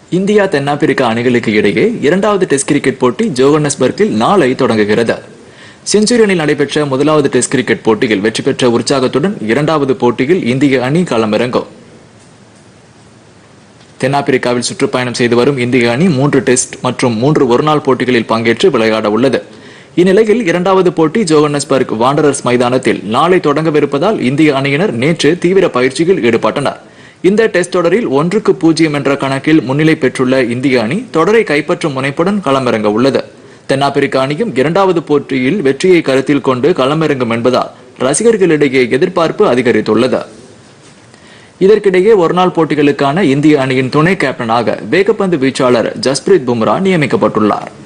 India தென்னாப்பிரிக்கா அணிகளுக்கு இடையே இரண்டாவது டெஸ்ட் கிரிக்கெட் போட்டி ஜோகன்னஸ்பர்க்கில் நாளை தொடங்குகிறது செஞ்சுரியனில் நடைபெற்ற முதலாவது டெஸ்ட் கிரிக்கெட் போட்டியில் வெற்றி பெற்ற உற்சாகத்துடன் இரண்டாவது போட்டியில் இந்திய அணி களமிறங்கும் தென்னாப்பிரிக்காவில் சுற்றுப்பயணம் செய்து வரும் இந்திய அணி மூன்று டெஸ்ட் மற்றும் மூன்று ஒருநாள் போட்டிகளில் பங்கேற்று விளையாட உள்ளது இந்நிலையில் இரண்டாவது போட்டி ஜோகன்னஸ்பர்க் வாண்டரர்ஸ் மைதானத்தில் நாளை தொடங்கவிருப்பதால் இந்திய அணியினர் நேற்று தீவிர பயிற்சியில் ஈடுபட்டனர் இந்த டெஸ்ட் தொடரில் ஒன்றுக்கு பூஜ்ஜியம் என்ற கணக்கில் முன்னிலை பெற்றுள்ள இந்திய அணி தொடரை கைப்பற்றும் முனைப்புடன் களமிறங்க உள்ளது தென்னாப்பிரிக்க அணியும் இரண்டாவது போட்டியில் வெற்றியை கருத்தில் கொண்டு களமிறங்கும் என்பதால் ரசிகர்களிடையே எதிர்பார்ப்பு அதிகரித்துள்ளது இதற்கிடையே ஒருநாள் போட்டிகளுக்கான இந்திய அணியின் துணை கேப்டனாக வேகப்பந்து வீச்சாளர் ஜஸ்பிரீத் பும்ரா நியமிக்கப்பட்டுள்ளார்